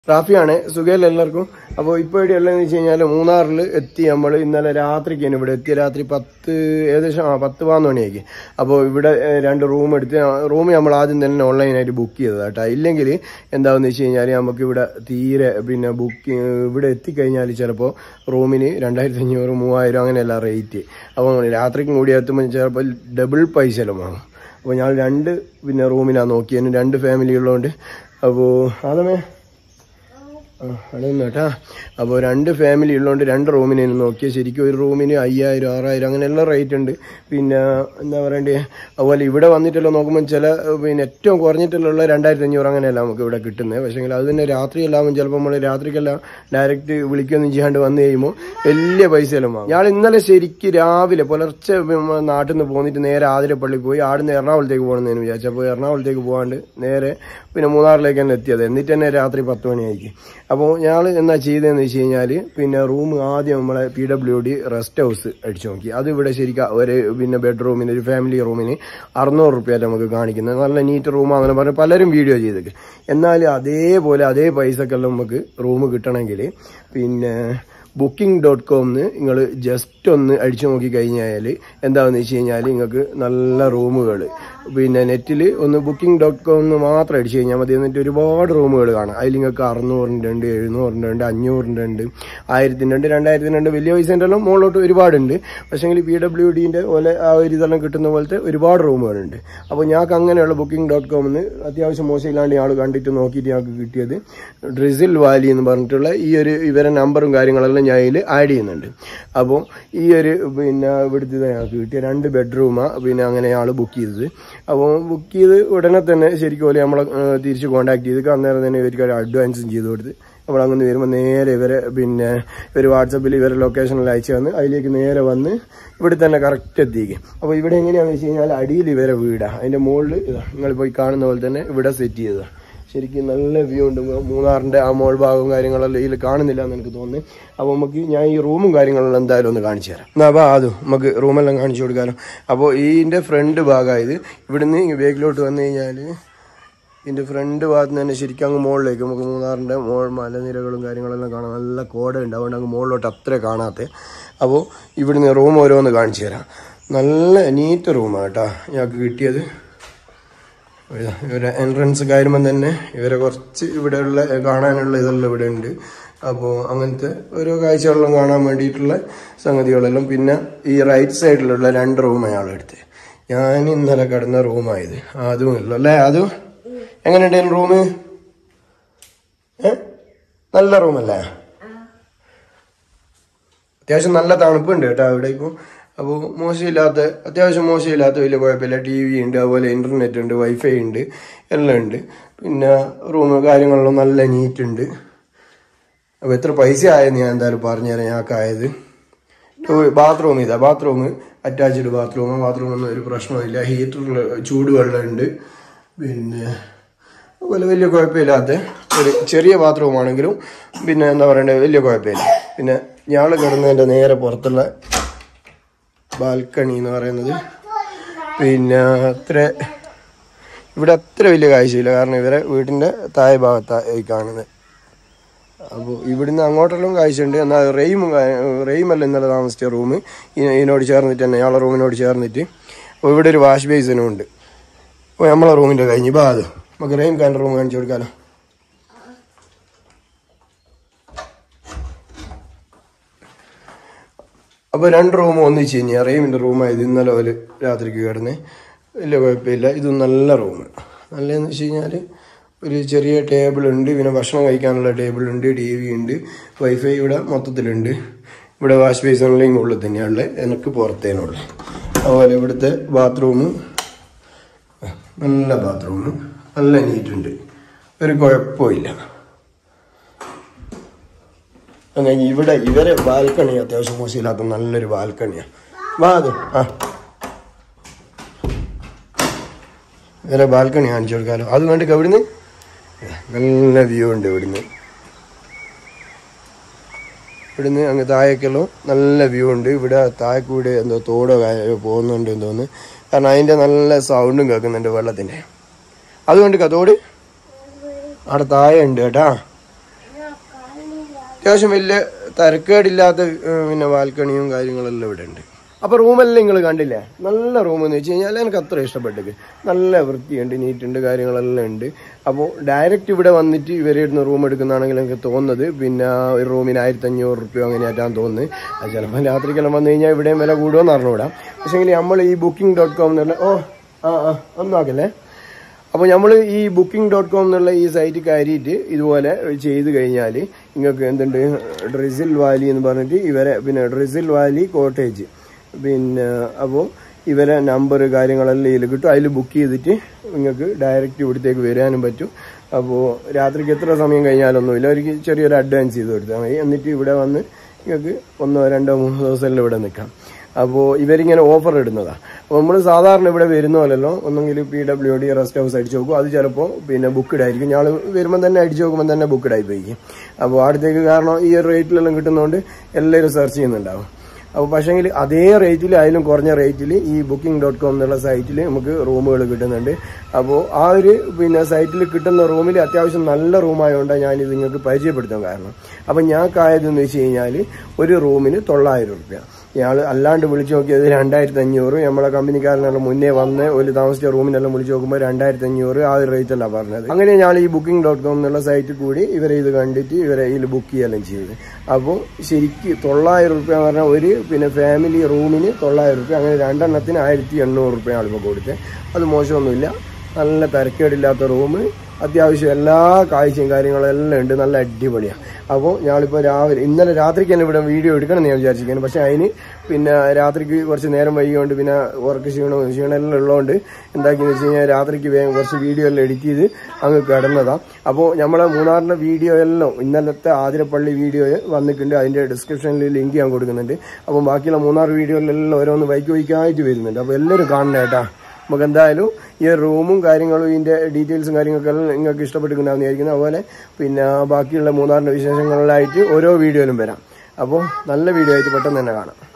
റാഫിയാണ് സുഖയിൽ എല്ലാവർക്കും അപ്പോൾ ഇപ്പോൾ ഇവിടെ ഉള്ളതെന്ന് വെച്ച് കഴിഞ്ഞാൽ മൂന്നാറിൽ എത്തി നമ്മൾ ഇന്നലെ രാത്രിക്കാണ് ഇവിടെ എത്തിയ രാത്രി പത്ത് ഏകദേശം ആ പത്ത് പതിനൊന്ന് മണിയാക്കി അപ്പോൾ ഇവിടെ ഏഹ്, രണ്ട് റൂം എടുത്ത് റൂം നമ്മൾ ആദ്യം തന്നെ ഓൺലൈനായിട്ട് ബുക്ക് ചെയ്തത് കേട്ടോ ഇല്ലെങ്കിൽ എന്താണെന്ന് വെച്ച് കഴിഞ്ഞാൽ നമുക്ക് ഇവിടെ തീരെ പിന്നെ ബുക്ക് ഇവിടെ എത്തിക്കഴിഞ്ഞാൽ ചിലപ്പോൾ റൂമിന് രണ്ടായിരത്തി അഞ്ഞൂറ് മൂവായിരം അങ്ങനെയല്ല റേറ്റ് അപ്പോൾ രാത്രിക്കും കൂടി എത്തുമ്പോൾ ചിലപ്പോൾ ഡബിൾ പൈസ എല്ലാം വാങ്ങും അപ്പോൾ ഞാൻ രണ്ട് പിന്നെ റൂമിലാണ് നോക്കിയതിന് രണ്ട് ഫാമിലി ഉള്ളതുകൊണ്ട് അപ്പോൾ അതമേ ആ അതൊന്നും കേട്ടാ അപ്പോൾ രണ്ട് ഫാമിലി ഉള്ളതുകൊണ്ട് രണ്ട് റൂമിന് നോക്കിയാൽ ശരിക്കും ഒരു റൂമിന് അയ്യായിരം ആറായിരം അങ്ങനെ എല്ലാം റേറ്റ് ഉണ്ട് പിന്നെ എന്താ പറയണ്ടേ അതുപോലെ ഇവിടെ വന്നിട്ടെല്ലാം നോക്കുമ്പോൾ ചില പിന്നെ ഏറ്റവും കുറഞ്ഞിട്ടുള്ള രണ്ടായിരത്തി അഞ്ഞൂറ് അങ്ങനെയല്ല നമുക്ക് ഇവിടെ കിട്ടുന്നത് പക്ഷേ അത് തന്നെ രാത്രിയെല്ലാവും ചിലപ്പോൾ നമ്മൾ രാത്രിക്കെല്ലാം ഡയറക്റ്റ് വിളിക്കുകയൊന്നും ചെയ്യാണ്ട് വന്നു കഴിയുമ്പോൾ വലിയ പൈസയെല്ലാം വാങ്ങും ഞാൻ ഇന്നലെ ശരിക്കും രാവിലെ പുലർച്ചെ നമ്മ നാട്ടിൽ നിന്ന് പോന്നിട്ട് നേരെ ആതിരപ്പള്ളി പോയി ആടുന്ന് എറണാകുളത്തേക്ക് പോകണമെന്ന് വിചാരിച്ചപ്പോൾ എറണാകുളത്തേക്ക് പോകാണ്ട് നേരെ പിന്നെ മൂന്നാറിലേക്ക് തന്നെ എത്തിയത് എന്നിട്ട് തന്നെ രാത്രി പത്ത് മണിയായിരിക്കും അപ്പോൾ ഞങ്ങൾ എന്നാ ചെയ്തതെന്ന് വെച്ച് കഴിഞ്ഞാൽ പിന്നെ റൂം ആദ്യം നമ്മളെ P W D rest house അടിച്ചു നോക്കി അത് ഇവിടെ ശരിക്കും ഒരു പിന്നെ ബെഡ്റൂമിന് ഒരു ഫാമിലി റൂമിന് അറുന്നൂറ് റുപ്യല്ല നമുക്ക് കാണിക്കുന്നത് നല്ല നീറ്റ് റൂം അങ്ങനെ പറഞ്ഞ് പലരും വീഡിയോ ചെയ്തേക്ക് എന്നാൽ അതേപോലെ അതേ പൈസക്കെല്ലാം നമുക്ക് റൂം കിട്ടണമെങ്കിൽ പിന്നെ ബുക്കിംഗ് ഡോട്ട് കോമിന്ന് നിങ്ങൾ ജസ്റ്റ് ഒന്ന് അടിച്ചു നോക്കി കഴിഞ്ഞാൽ എന്താണെന്ന് വെച്ച് കഴിഞ്ഞാൽ നിങ്ങൾക്ക് നല്ല റൂമുകൾ പിന്നെ നെറ്റിൽ ഒന്ന് ബുക്കിംഗ് ഡോട്ട് കോം എന്ന് മാത്രം അടിച്ചു കഴിഞ്ഞാൽ മതി എന്നിട്ട് ഒരുപാട് റൂമുകൾ കാണാം അതിൽ നിങ്ങൾക്ക് അറുന്നൂറിൻ്റെ ഉണ്ട് എഴുന്നൂറിൻ്റെ ഉണ്ട് അഞ്ഞൂറിൻ്റെ ഉണ്ട് ആയിരത്തിൻ്റെ ഉണ്ട് രണ്ടായിരത്തിൻ്റെ ഉണ്ട് വലിയ പൈസേൻ്റെ എല്ലാം മുകളിലോട്ട് ഒരുപാടുണ്ട് പക്ഷേങ്കിൽ പി ഡബ്ല്യു ഡിൻ്റെ പോലെ ആ ഒരു ഇതെല്ലാം കിട്ടുന്ന പോലത്തെ ഒരുപാട് റൂമുകളുണ്ട് അപ്പോൾ ഞങ്ങൾക്ക് അങ്ങനെയുള്ള ബുക്കിംഗ് ഡോട്ട് കോമിന്ന് അത്യാവശ്യം മോശമില്ലാണ്ട് ഞങ്ങൾ കണ്ടിട്ട് നോക്കിയിട്ട് ഞങ്ങൾക്ക് കിട്ടിയത് ഡ്രിസിൽ വാലി എന്ന് പറഞ്ഞിട്ടുള്ള ഈ ഒരു ഇവരെ നമ്പറും കാര്യങ്ങളെല്ലാം ഞാൻ അതിൽ ആഡ് ചെയ്യുന്നുണ്ട് അപ്പോൾ ഈ ഒരു പിന്നെ ഇവിടുത്തെ ഞങ്ങൾക്ക് കിട്ടിയ രണ്ട് ബെഡ്റൂമാണ് പിന്നെ അങ്ങനെ ഞങ്ങൾ ബുക്ക് ചെയ്തത് അപ്പോൾ ബുക്ക് ചെയ്ത് ഉടനെ തന്നെ ശരിക്കും പോലെ നമ്മളെ ഏഹ്, തിരിച്ച് കോൺടാക്ട് ചെയ്ത് അന്നേരം തന്നെ ഇവർക്ക് ഒരു അഡ്വാൻസും ചെയ്ത് കൊടുത്ത് നമ്മൾ അങ്ങനെ വരുമ്പോൾ നേരെ ഇവരെ പിന്നെ ഇവർ വാട്സപ്പിൽ ഇവരെ ലൊക്കേഷനിൽ അയച്ചു തന്ന് അതിലേക്ക് നേരെ വന്ന് ഇവിടെ തന്നെ കറക്റ്റ് എത്തിക്കും അപ്പോൾ ഇവിടെ എങ്ങനെയാണെന്ന് വെച്ച് കഴിഞ്ഞാൽ അടിയിൽ ഇവരെ വീടാണ് അതിൻ്റെ മുകളിൽ ഇതാ നിങ്ങൾ പോയി കാണുന്ന പോലെ തന്നെ ഇവിടെ സെറ്റ് ചെയ്തതാണ് ശരിക്കും നല്ല വ്യൂ ഉണ്ട് മൂന്നാറിൻ്റെ ആ മോൾ ഭാഗവും കാര്യങ്ങളെല്ലാം ഇതിൽ കാണുന്നില്ല എന്ന് എനിക്ക് തോന്നുന്നു അപ്പോൾ നമുക്ക് ഞാൻ ഈ റൂമും കാര്യങ്ങളെല്ലാം എന്തായാലും ഒന്ന് കാണിച്ചു തരാം എന്നാ അപ്പോൾ അതും നമുക്ക് റൂമെല്ലാം കാണിച്ചു കൊടുക്കാമല്ലോ അപ്പോൾ ഇതിൻ്റെ ഫ്രണ്ട് ഭാഗമായത് ഇവിടുന്ന് ബേക്കിലോട്ട് വന്നു കഴിഞ്ഞാൽ ഇതിൻ്റെ ഫ്രണ്ട് ഭാഗത്ത് നിന്ന് തന്നെ ശരിക്കും അങ്ങ് മുകളിലേക്ക് നമുക്ക് മൂന്നാറിൻ്റെ മോൾ മലനിരകളും കാര്യങ്ങളെല്ലാം കാണാം നല്ല കോടയുണ്ട് അതുകൊണ്ട് അങ്ങ് മുകളിലോട്ട് അത്ര കാണാത്ത അപ്പോൾ ഇവിടുന്ന് റൂം ഓരോന്ന് കാണിച്ചു തരാം നല്ല നീറ്റ് റൂമാണ് കേട്ടോ ഞങ്ങൾക്ക് കിട്ടിയത് ഇതാ, ഇവരെ എൻട്രൻസ് കയറുമ്പം തന്നെ ഇവരെ കുറച്ച് ഇവിടെയുള്ള കാണാനുള്ള ഇതെല്ലാം ഇവിടെ ഉണ്ട് അപ്പോൾ അങ്ങനത്തെ ഓരോ കാഴ്ചകളെല്ലാം കാണാൻ വേണ്ടിയിട്ടുള്ള സംഗതികളെല്ലാം പിന്നെ ഈ റൈറ്റ് സൈഡിലുള്ള രണ്ട് റൂം അയാൾ എടുത്ത് ഞാൻ ഇന്നലെ കിടന്ന റൂമായത് അതും ഇല്ല അല്ലേ അതും എങ്ങനെയുണ്ടായിരുന്നു റൂം ഏ നല്ല റൂമല്ലേ അത്യാവശ്യം നല്ല തണുപ്പുണ്ട് കേട്ടോ അവിടെ ഇപ്പോൾ അപ്പോൾ മോശമില്ലാത്ത അത്യാവശ്യം മോശമില്ലാത്ത വലിയ കുഴപ്പമില്ല ടി വി ഉണ്ട് അതുപോലെ ഇൻ്റർനെറ്റ് ഉണ്ട് വൈഫൈ ഉണ്ട് എല്ലാം ഉണ്ട് പിന്നെ റൂം കാര്യങ്ങളെല്ലാം നല്ല നീറ്റ് ഉണ്ട് അപ്പോൾ എത്ര പൈസ ആയെന്ന് ഞാൻ എന്തായാലും പറഞ്ഞുതരാം ഞങ്ങൾക്കായത് ബാത്റൂം ഇതാ ബാത്റൂം അറ്റാച്ച്ഡ് ബാത്റൂം ബാത്റൂമൊന്നും ഒരു പ്രശ്നമില്ല ഹീറ്ററിൽ ചൂടുവെള്ളം ഉണ്ട് പിന്നെ അതുപോലെ വലിയ കുഴപ്പമില്ലാത്ത ഒരു ചെറിയ ബാത്റൂം ആണെങ്കിലും പിന്നെ എന്താ പറയണ്ടേ വലിയ കുഴപ്പമില്ല പിന്നെ ഞങ്ങൾ കിടന്നതിൻ്റെ നേരെ പുറത്തുള്ള ബാൽക്കണി എന്ന് പറയുന്നത് പിന്നെ അത്ര ഇവിടെ അത്ര വലിയ കാഴ്ചയില്ല കാരണം ഇവരെ വീട്ടിൻ്റെ താഴെ ഭാഗത്തായി കാണുന്നത് അപ്പോൾ ഇവിടുന്ന് അങ്ങോട്ടെല്ലാം കാഴ്ചയുണ്ട് എന്നാൽ റെയിമും റെയിമല്ല ഇന്നലെ താമസിച്ച റൂം ഇതിനോട് ചേർന്നിട്ട് തന്നെ ഞങ്ങളെ റൂമിനോട് ചേർന്നിട്ട് അപ്പോൾ ഇവിടെ ഒരു വാഷ് ബേസിനും ഉണ്ട് അപ്പോൾ നമ്മളെ റൂമിൻ്റെ കഴിഞ്ഞ് ബാ അത് നമുക്ക് റെയിം കാൻ്റെ റൂം കാണിച്ചു കൊടുക്കാലോ അപ്പോൾ രണ്ട് റൂം ഒന്നിച്ച് കഴിഞ്ഞാൽ റെയിമിൻ്റെ റൂമായത് ഇന്നലെ ഒരു രാത്രിക്ക് കിടന്ന് വലിയ കുഴപ്പമില്ല ഇത് നല്ല റൂം നല്ലതെന്ന് വെച്ച് കഴിഞ്ഞാൽ ഒരു ചെറിയ ടേബിൾ ഉണ്ട് പിന്നെ ഭക്ഷണം കഴിക്കാനുള്ള ടേബിൾ ഉണ്ട് ടി വി ഉണ്ട് വൈഫൈ ഇവിടെ മൊത്തത്തിലുണ്ട് ഇവിടെ വാഷ് ബേസിനുള്ളിൽ ഉള്ളിൽ തന്നെയാണുള്ളത് എനിക്ക് പുറത്തേനുള്ളത് അതുപോലെ ഇവിടുത്തെ ബാത്റൂം നല്ല ബാത്റൂം നല്ല നീറ്റുണ്ട് ഒരു കുഴപ്പമില്ല അങ്ങനെ ഇവിടെ ഇവരെ ബാൽക്കണി അത്യാവശ്യം മോശമില്ലാത്ത നല്ലൊരു ബാൽക്കണിയാണ് വാ അത് ആ ഇവരെ ബാൽക്കണി കാണിച്ചു കൊടുക്കാലോ അത് കണ്ടിട്ട് എവിടുന്ന് നല്ല വ്യൂ ഉണ്ട് ഇവിടുന്ന് ഇവിടുന്ന് അങ്ങ് താഴേക്കെല്ലോ നല്ല വ്യൂ ഉണ്ട് ഇവിടെ താഴെക്കൂടെ എന്തോ തോടോ കായോ പോകുന്നുണ്ട് എന്ന് തോന്നുന്നു കാരണം അതിൻ്റെ നല്ല സൗണ്ടും കേൾക്കുന്നുണ്ട് വെള്ളത്തിൻ്റെ അതുകൊണ്ട് തോട് അവിടെ താഴെ ഉണ്ട് കേട്ടാ അത്യാവശ്യം വലിയ തരക്കേടില്ലാത്ത ഏഹ്, പിന്നെ ബാൽക്കണിയും കാര്യങ്ങളെല്ലാം ഇവിടെ ഉണ്ട് അപ്പോൾ റൂമെല്ലാം നിങ്ങൾ കണ്ടില്ലേ നല്ല റൂം എന്ന് വെച്ച് കഴിഞ്ഞാൽ എനിക്ക് അത്ര ഇഷ്ടപ്പെട്ടത് നല്ല വൃത്തിയുണ്ട് നീറ്റുണ്ട് കാര്യങ്ങളെല്ലാം ഉണ്ട് അപ്പോൾ ഡയറക്റ്റ് ഇവിടെ വന്നിട്ട് ഇവരെ ഇരുന്ന് റൂം എടുക്കുന്നതാണെങ്കിൽ എനിക്ക് തോന്നുന്നത് പിന്നെ ഒരു റൂമിന് ആയിരത്തി അഞ്ഞൂറ് റുപ്യ അങ്ങനെയായിട്ടാണ് തോന്നുന്നത് അത് ചിലപ്പോൾ രാത്രിക്കെല്ലാം വന്നു കഴിഞ്ഞാൽ ഇവിടെയും വില കൂടുമെന്ന് അറിഞ്ഞുകൂടാ പക്ഷേ നമ്മൾ ഈ ബുക്കിംഗ് ഡോട്ട് കോം എന്നുള്ള ഓ ആ ആ ഒന്നും ആക്കല്ലേ അപ്പോൾ നമ്മൾ ഈ ബുക്കിംഗ് ഡോട്ട് കോം എന്നുള്ള ഈ സൈറ്റ് കയറിയിട്ട് ഇതുപോലെ ചെയ്ത് കഴിഞ്ഞാൽ നിങ്ങൾക്ക് എന്തുണ്ട് ഡ്രിസിൽ വാലി എന്ന് പറഞ്ഞിട്ട് ഇവരെ പിന്നെ ഡ്രിസിൽ വാലി കോട്ടേജ് പിന്നെ അപ്പോൾ ഇവരെ നമ്പർ കാര്യങ്ങളെല്ലാം ഇതിൽ കിട്ടും അതിൽ ബുക്ക് ചെയ്തിട്ട് നിങ്ങൾക്ക് ഡയറക്റ്റ് ഇവിടത്തേക്ക് വരാനും പറ്റും അപ്പോൾ രാത്രിക്ക് എത്ര സമയം കഴിഞ്ഞാലൊന്നുമില്ല അവർക്ക് ചെറിയൊരു അഡ്വാൻസ് ചെയ്ത് കൊടുത്താൽ മതി എന്നിട്ട് ഇവിടെ വന്ന് നിങ്ങൾക്ക് ഒന്നോ രണ്ടോ മൂന്നോ ദിവസമെല്ലാം ഇവിടെ നിൽക്കാം അപ്പോൾ ഇവരിങ്ങനെ ഓഫർ ഇടുന്നതാണ് അപ്പോൾ നമ്മൾ സാധാരണ ഇവിടെ വരുന്ന പോലല്ലോ ഒന്നെങ്കിൽ P W D rest house അടിച്ചു നോക്കും അത് ചിലപ്പോൾ പിന്നെ ബുക്ക്ഡ് ആയിരിക്കും ഞങ്ങൾ വരുമ്പോൾ തന്നെ അടിച്ചു നോക്കുമ്പോൾ തന്നെ ബുക്ക്ഡ് ആയി പോയി അപ്പോൾ അടുത്തേക്ക് കാരണം ഈ റേറ്റിലെല്ലാം കിട്ടുന്നതുകൊണ്ട് എല്ലാവരും സെർച്ച് ചെയ്യുന്നുണ്ടാവും അപ്പോൾ പക്ഷേങ്കിൽ അതേ റേറ്റിൽ അതിലും കുറഞ്ഞ റേറ്റിൽ ഈ ബുക്കിംഗ് ഡോട്ട് കോം എന്നുള്ള സൈറ്റിൽ നമുക്ക് റൂമുകൾ കിട്ടുന്നുണ്ട് അപ്പോൾ ആ ഒരു പിന്നെ സൈറ്റിൽ കിട്ടുന്ന റൂമിൽ അത്യാവശ്യം നല്ല റൂമായതുകൊണ്ടാണ് ഞാനിത് നിങ്ങൾക്ക് പരിചയപ്പെടുത്താൻ കാരണം അപ്പം ഞങ്ങൾക്കായതെന്ന് വെച്ച് കഴിഞ്ഞാൽ ഒരു റൂമിന് തൊള്ളായിരം റുപ്യ ഇയാൾ അല്ലാണ്ട് വിളിച്ചു നോക്കിയത് രണ്ടായിരത്തി അഞ്ഞൂറ് നമ്മളെ കമ്പനിക്കാരനെല്ലാം മുന്നേ വന്ന് ഒരു താമസിച്ച റൂമിനെല്ലാം വിളിച്ചു നോക്കുമ്പോൾ രണ്ടായിരത്തി അഞ്ഞൂറ് ആ ഒരു റേറ്റ് അല്ല പറഞ്ഞത് അങ്ങനെ ഞാൻ ഈ ബുക്കിംഗ് ഡോട്ട് കോം എന്നുള്ള സൈറ്റിൽ കൂടി ഇവരെ ഇത് കണ്ടിട്ട് ഇവരെ ഇതിൽ ബുക്ക് ചെയ്യെല്ലാം ചെയ്ത് അപ്പോൾ ശരിക്ക് തൊള്ളായിരം റുപ്യ എന്ന് പറഞ്ഞാൽ ഒരു പിന്നെ ഫാമിലി റൂമിന് തൊള്ളായിരം റുപ്യ അങ്ങനെ രണ്ടെണ്ണത്തിന് ആയിരത്തി എണ്ണൂറ് റുപ്യ ആളിപ്പോൾ കൊടുത്തത് അത് മോശമൊന്നുമില്ല നല്ല തരക്കേടില്ലാത്ത റൂം അത്യാവശ്യം എല്ലാ കാഴ്ചയും കാര്യങ്ങളെല്ലാം ഉണ്ട് നല്ല അടിപൊളിയാണ് അപ്പോൾ ഞങ്ങളിപ്പോൾ രാവിലെ ഇന്നലെ രാത്രിക്ക് തന്നെ ഇവിടെ വീഡിയോ എടുക്കണം എന്ന് ഞാൻ വിചാരിച്ചിരിക്കുന്നു പക്ഷേ അതിന് പിന്നെ രാത്രിക്ക് കുറച്ച് നേരം വൈകിയോണ്ട് പിന്നെ ഉറക്ക ക്ഷീണവും ക്ഷീണം എല്ലാം ഉള്ളതുകൊണ്ട് എന്താക്കിയെന്ന് വെച്ച് കഴിഞ്ഞാൽ രാത്രിക്ക് വേഗം കുറച്ച് വീഡിയോ എല്ലാം എഡിറ്റ് ചെയ്ത് അങ്ങ് കിടന്നതാണ് അപ്പോൾ നമ്മളെ മൂന്നാറിൻ്റെ വീഡിയോ എല്ലാം ഇന്നലത്തെ ആതിരപ്പള്ളി വീഡിയോ വന്നിട്ടുണ്ട് അതിൻ്റെ ഡിസ്ക്രിപ്ഷനിൽ ലിങ്ക് ഞാൻ കൊടുക്കുന്നുണ്ട് അപ്പോൾ ബാക്കിയുള്ള മൂന്നാർ വീഡിയോയിലെല്ലാം ഓരോന്ന് വൈക്ക് വൈക്കായിട്ട് വരുന്നുണ്ട് അപ്പോൾ എല്ലാവരും കാണണം കേട്ടാ നമുക്ക് എന്തായാലും ഈ റൂമും കാര്യങ്ങളും ഇതിൻ്റെ ഡീറ്റെയിൽസും കാര്യങ്ങളൊക്കെ നിങ്ങൾക്ക് ഇഷ്ടപ്പെട്ടിട്ടുണ്ടാകുന്ന വിചാരിക്കുന്നു അതുപോലെ പിന്നെ ബാക്കിയുള്ള മൂന്നാറിൻ്റെ വിശേഷങ്ങളിലായിട്ട് ഓരോ വീഡിയോയിലും വരാം അപ്പോൾ നല്ല വീഡിയോ ആയിട്ട് പെട്ടെന്ന് തന്നെ കാണാം